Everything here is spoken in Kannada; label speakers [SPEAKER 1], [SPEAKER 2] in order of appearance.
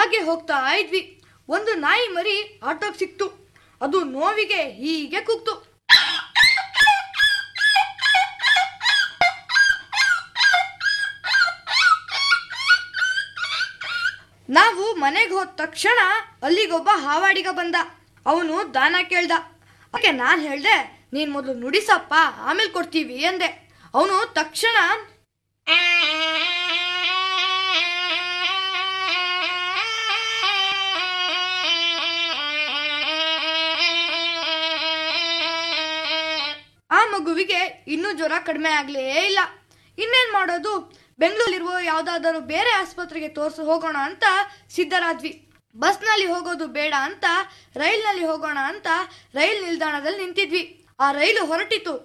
[SPEAKER 1] ಹಾಗೆ ಹೋಗ್ತಾ ಇದ್ವಿ ಒಂದು ನಾಯಿ ಮರಿ ಆಟೋಗ್ ಸಿಕ್ತು ಅದು ನೋವಿಗೆ ಹೀಗೆ ಕೂಗ್ತು ನಾವು ಮನೆಗೆ ಹೋದ ತಕ್ಷಣ ಅಲ್ಲಿಗೊಬ್ಬ ಹಾವಾಡಿಗ ಬಂದ ಅವನು ದಾನ ಕೇಳ್ದ ಅದಕ್ಕೆ ನಾನು ಹೇಳ್ದೆ ನೀನ್ ಮೊದಲು ನುಡಿಸಪ್ಪ ಆಮೇಲೆ ಕೊಡ್ತೀವಿ ಅಂದೆ ಅವನು ತಕ್ಷಣ ಆ ಮಗುವಿಗೆ ಇನ್ನೂ ಜ್ವರ ಕಡಿಮೆ ಆಗ್ಲೇ ಇಲ್ಲ ಇನ್ನೇನ್ ಮಾಡೋದು ಬೆಂಗಳೂರಿರುವ ಯಾವ್ದಾದರೂ ಬೇರೆ ಆಸ್ಪತ್ರೆಗೆ ತೋರಿಸಿ ಹೋಗೋಣ ಅಂತ ಸಿದ್ಧರಾದ್ವಿ ಬಸ್ನಲ್ಲಿ ಹೋಗೋದು ಬೇಡ ಅಂತ ರೈಲ್ನಲ್ಲಿ ಹೋಗೋಣ ಅಂತ ರೈಲ್ ನಿಲ್ದಾಣದಲ್ಲಿ ನಿಂತಿದ್ವಿ ಆ ರೈಲು ಹೊರಟಿತು